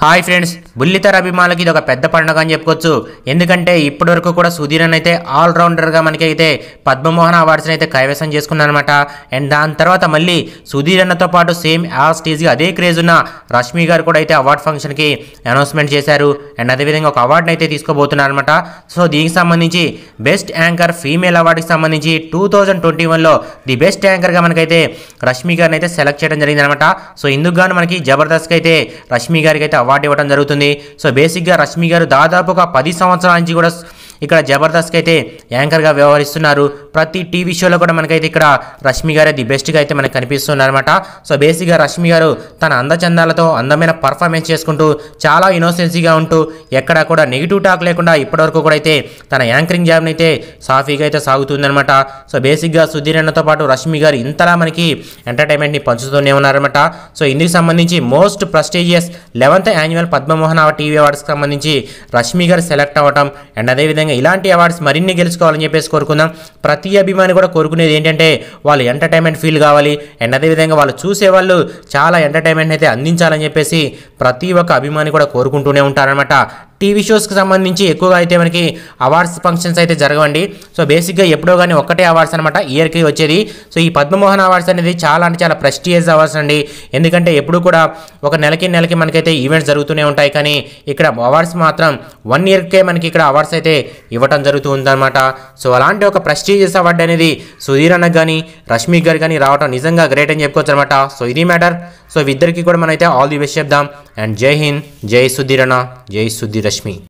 hi friends బుల్లితెర అభిమానులకి ఇది ఒక పెద్ద పండుగ అని చెప్పుకోవచ్చు ఎందుకంటే ఇప్పటివరకు కూడా సుధీర్ అని అయితే ఆల్రౌండర్గా మనకి అయితే పద్మమోహన్ అవార్డ్స్ని అయితే కైవసం చేసుకున్నారనమాట అండ్ దాని తర్వాత మళ్ళీ సుధీర్ అన్నతో పాటు సేమ్ ఆ స్టేజ్గా అదే క్రేజ్ ఉన్న రష్మి గారు కూడా అయితే అవార్డ్ ఫంక్షన్కి అనౌన్స్మెంట్ చేశారు అండ్ అదేవిధంగా ఒక అవార్డుని అయితే తీసుకోబోతున్నారనమాట సో దీనికి సంబంధించి బెస్ట్ యాంకర్ ఫీమేల్ అవార్డుకి సంబంధించి టూ థౌజండ్ ట్వంటీ వన్లో ది బెస్ట్ యాంకర్గా మనకైతే రష్మి గారిని అయితే సెలెక్ట్ చేయడం జరిగిందనమాట సో ఇందుకు గాను మనకి జబర్దస్త్కి అయితే రష్మి గారికి అయితే అవార్డు ఇవ్వడం జరుగుతుంది సో బేసిక్గా రష్మి గారు దాదాపు ఒక పది సంవత్సరాల నుంచి కూడా ఇక్కడ జబర్దస్త్కి అయితే యాంకర్గా వ్యవహరిస్తున్నారు ప్రతి టీవీ షోలో కూడా మనకైతే ఇక్కడ రష్మి గారే ది బెస్ట్గా అయితే మనకు కనిపిస్తున్నారు అనమాట సో బేసిక్గా రష్మి గారు తన అందచందాలతో అందమైన పర్ఫార్మెన్స్ చేసుకుంటూ చాలా ఇన్నోసెన్సీగా ఉంటూ ఎక్కడా కూడా నెగిటివ్ టాక్ లేకుండా ఇప్పటివరకు కూడా అయితే తన యాంకరింగ్ జాబ్ని అయితే సాఫీగా అయితే సాగుతుందన్నమాట సో బేసిక్గా సుధీర్ అన్నతో పాటు రష్మి గారు ఇంతలా మనకి ఎంటర్టైన్మెంట్ని పంచుతూనే ఉన్నారన్నమాట సో ఇందుకు సంబంధించి most prestigious eleventh annual Padmamohan award TV అవార్డ్స్కి సంబంధించి రష్మి గారు సెలెక్ట్ అవ్వటం అండ్ అదేవిధంగా ఇలాంటి అవార్డ్స్ మరిన్ని గెలుచుకోవాలని చెప్పేసి కోరుకుందాం ప్రతి అభిమాని కూడా కోరుకునేది ఏంటంటే వాళ్ళు ఎంటర్టైన్మెంట్ ఫీల్ కావాలి అండ్ అదేవిధంగా వాళ్ళు చూసే వాళ్ళు చాలా ఎంటర్టైన్మెంట్ అయితే అందించాలని చెప్పేసి ప్రతి ఒక్క అభిమాని కూడా కోరుకుంటూనే ఉంటారనమాట టీవీ షోస్కి సంబంధించి ఎక్కువగా అయితే మనకి అవార్డ్స్ ఫంక్షన్స్ అయితే జరగవండి సో బేసిక్గా ఎప్పుడో కానీ ఒక్కటే అవార్డ్స్ అనమాట ఇయర్కి వచ్చేది సో ఈ పద్మమోహన్ అవార్డ్స్ అనేది చాలా అంటే చాలా ప్రెస్టీజియస్ అవార్డ్స్ అండి ఎందుకంటే ఎప్పుడు కూడా ఒక నెలకి నెలకి మనకైతే ఈవెంట్స్ జరుగుతూనే ఉంటాయి కానీ ఇక్కడ అవార్డ్స్ మాత్రం వన్ ఇయర్కే మనకి ఇక్కడ అవార్డ్స్ అయితే ఇవ్వటం జరుగుతుందన్నమాట సో అలాంటి ఒక ప్రెస్టీజియస్ అవార్డు అనేది సుధీర్ అన్నకు కానీ రష్మి గారు కానీ రావడం నిజంగా గ్రేట్ అని చెప్పుకోవచ్చు అనమాట సో ఇది మ్యాటర్ సో ఇద్దరికి కూడా మనమైతే ఆల్ ది బెస్ట్ చెప్దాం అండ్ జై హింద్ జై సుధీర్ అన్న జై సుధీర్ రష్మి